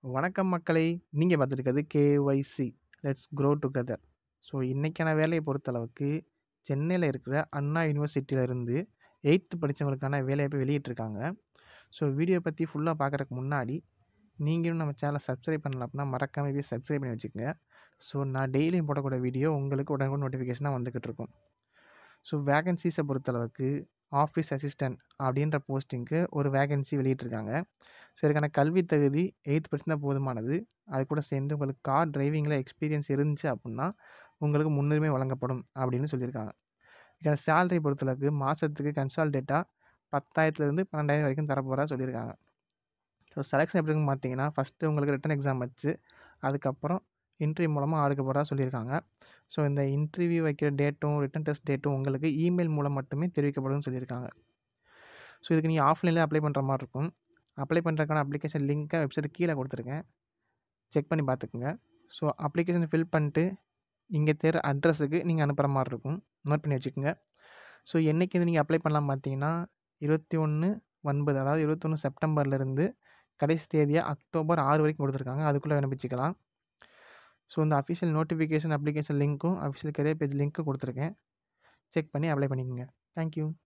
வணக்கம் மக்களே! நீங்க பார்த்துட்டு இருக்கிறது KYC let's grow together. So இன்னைக்கான வேலைய பொறுத்தளவுக்கு, சென்னையில இருக்கிற அண்ணா யூனிவர்சிட்டியில இருந்து 8த் படிச்சவங்களுக்கான வேலைவாய்ப்பு வெளியிட்டிருக்காங்க. ஸோ வீடியோ பத்தி ஃபுல்லா பார்க்கறதுக்கு முன்னாடி, நீங்க இன்னும் நம்ம சேனல சப்ஸ்கிரைப் பண்ணல அப்படின்னா, மறக்காம போய் சப்ஸ்கிரைப் பண்ணி வச்சுக்கங்க. ஸோ நான் டெய்லியும் போடக்கூடிய வீடியோ உங்களுக்கு உடனுக்குடன் நோட்டிஃபிகேஷனா வந்துகிட்டு இருக்கும். ஸோ வேகன்ஸீஸ பொறுத்தளவுக்கு, ஆஃபீஸ் அசிஸ்டன்ட் அப்படின்ற போஸ்டிங்க்கு ஒரு வேகன்ஸி வெளியிட்டிருக்காங்க. ஸோ இதுக்கான கல்வி தகுதி 8த் படிச்சிருந்தா போதுமானது. அது கூட சேர்ந்து உங்களுக்கு கார் டிரைவிங்கில எக்ஸ்பீரியன்ஸ் இருந்துச்சு அப்படின்னா, உங்களுக்கு முன்னுரிமை வழங்கப்படும் அப்படின்னு சொல்லியிருக்காங்க. இதுக்கான சேலரி பொறுத்தளவுக்கு மாசத்துக்கு கன்சால்டேட்டா 10,000லேருந்து 12,000 வரைக்கும் தரப்போறதா சொல்லியிருக்காங்க. ஸோ செலக்ஷன் எப்படி இருக்குன்னு பார்த்தீங்கன்னா, ஃபர்ஸ்ட்டு உங்களுக்கு ரிட்டன் எக்ஸாம் வச்சு, அதுக்கப்புறம் இன்டர்வியூ மூலமா ஆளுக்க போறதா சொல்லியிருக்காங்க. ஸோ இந்த இன்டர்வியூ வைக்கிற டேட்டும், ரிட்டன் டெஸ்ட் டேட்டும் உங்களுக்கு இமெயில் மூலம் மட்டுமே தெரிவிக்கப்படும்னு சொல்லியிருக்காங்க. ஸோ இதுக்கு நீங்க ஆஃப்லைன்லயே அப்ளை பண்ற மாரி இருக்கும். அப்ளை பண்றதுக்கான அப்ளிகேஷன் லிங்க்க வெப்சைட் கீழ குடுத்துருக்கேன். செக் பண்ணி பார்த்துக்கங்க. ஸோ அப்ளிகேஷன் ஃபில் பண்ணிட்டு, இங்க தேடுற அட்ரஸுக்கு நீங்க அனுப்புற மாரி இருக்கும். நோட் பண்ணி வச்சுக்கங்க. ஸோ என்னைக்கு இது நீங்க அப்ளை பண்ணலாம்னு பார்த்தீங்கன்னா, 21/9 அதாவது 21 செப்டம்பர்லேருந்து கடைசி தேதியா அக்டோபர் 6 வரைக்கும் குடுத்துருக்காங்க. அதுக்குள்ள விண்ணப்பிச்சுக்கலாம். ஸோ இந்த அஃபிஷியல் நோட்டிஃபிகேஷன் அப்ளிகேஷன் லிங்க்கும், அஃபிஷியல் கரியர் பேஜ் லிங்க்கும் குடுத்துருக்கேன். செக் பண்ணி அப்ளை பண்ணிக்கங்க. Thank you.